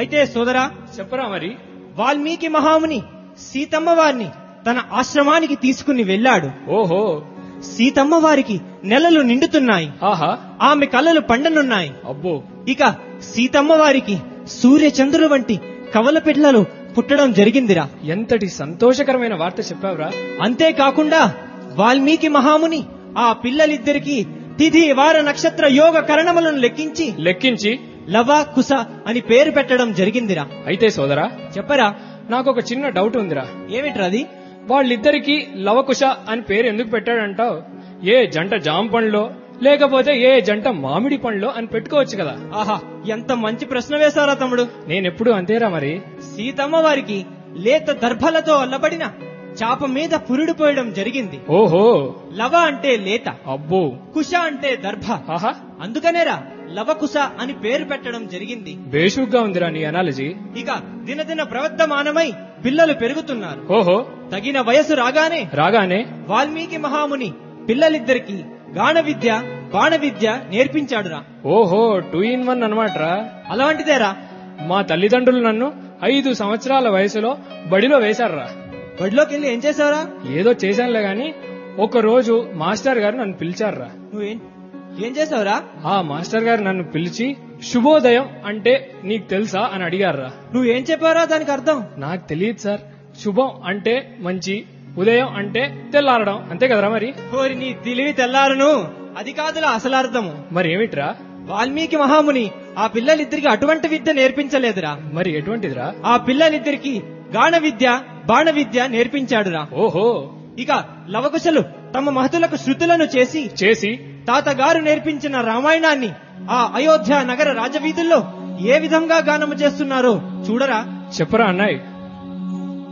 అయితే సోదరా చెప్పరా మరి వాల్మీకి మహాముని సీతమ్మ వారిని తన ఆశ్రమానికి తీసుకుని వెళ్ళాడు ఓహో సీతమ్మ వారికి నెలలు నిండుతున్నాయి ఆహా ఆమె కళ్ళలు పండనున్నాయి అబ్బో ఇక సీతమ్మ వారికి సూర్య చంద్రుల వంటి కవల పిల్లలు పుట్టడం జరిగిందిరా ఎంతటి సంతోషకరమైన వార్త చెప్పావురా అంతేకాకుండా వాల్మీకి మహాముని ఆ పిల్లలిద్దరికీ తిథి వార నక్షత్ర యోగ కరణములను లెక్కించి లెక్కించి లవ కుశ అని పేరు పెట్టడం జరిగిందిరా అయితే సోదరా చెప్పరా నాకు ఒక చిన్న డౌట్ ఉందిరా ఏమిట్రది వాళ్ళిద్దరికి లవకుశ అని పేరు ఎందుకు పెట్టాడంటావు ఏ జంట జామ పండ్లో లేకపోతే ఏ జంట మామిడి పండ్లో అని పెట్టుకోవచ్చు కదా ఆహా ఎంత మంచి ప్రశ్న వేశారా తమ్ముడు నేనెప్పుడు అంతేరా మరి సీతమ్మ వారికి లేత దర్భలతో అల్లబడిన చాప మీద పురుడు పోయడం జరిగింది ఓహో లవ అంటే లేత అబ్బో కుశ అంటే దర్భ ఆహా అందుకనేరా లవకుశ అని పేరు పెట్టడం జరిగింది బేషుగ్గా ఉందిరా నీ అనాలజీ ఇక దినదిన ప్రవర్ధమానమై పిల్లలు పెరుగుతున్నారు ఓహో తగిన వయసు రాగానే రాగానే వాల్మీకి మహాముని పిల్లలిద్దరికి గాన విద్య బాణ విద్య నేర్పించాడురా ఓహో టూ ఇన్ వన్ అనమాటరా అలాంటిదేరా మా తల్లిదండ్రులు నన్ను ఐదు సంవత్సరాల వయసులో బడిలో వేశారురా బడిలోకి వెళ్ళి ఏం చేసావురా ఏదో చేశానులే గాని ఒక రోజు మాస్టర్ గారు నన్ను పిలిచారురా నువ్వేం ఏం చేసావురా ఆ మాస్టర్ గారు నన్ను పిలిచి శుభోదయం అంటే నీకు తెలుసా అని అడిగారురా నువ్వేం చెప్పావురా దానికి అర్థం నాకు తెలియదు సార్ శుభం అంటే మంచి ఉదయం అంటే తెల్లారడం అంతే కదరా మరి కోరి నీ తెలివి తెల్లారును అది కాదులా అసలు అర్థము మరి ఏమిట్రా వాల్మీకి మహాముని ఆ పిల్లలిద్దరికి అటువంటి విద్య నేర్పించలేదురా మరి ఎటువంటిదిరా ఆ పిల్లలిద్దరికి గాన విద్య బాణ విద్య నేర్పించాడురా ఓహో ఇక లవకుశలు తమ మహతులకు శృతులను చేసి చేసి తాతగారు నేర్పించిన రామాయణాన్ని ఆ అయోధ్య నగర రాజవీధుల్లో ఏ విధంగా గానము చేస్తున్నారో చూడరా చెప్పరా అన్నాయ్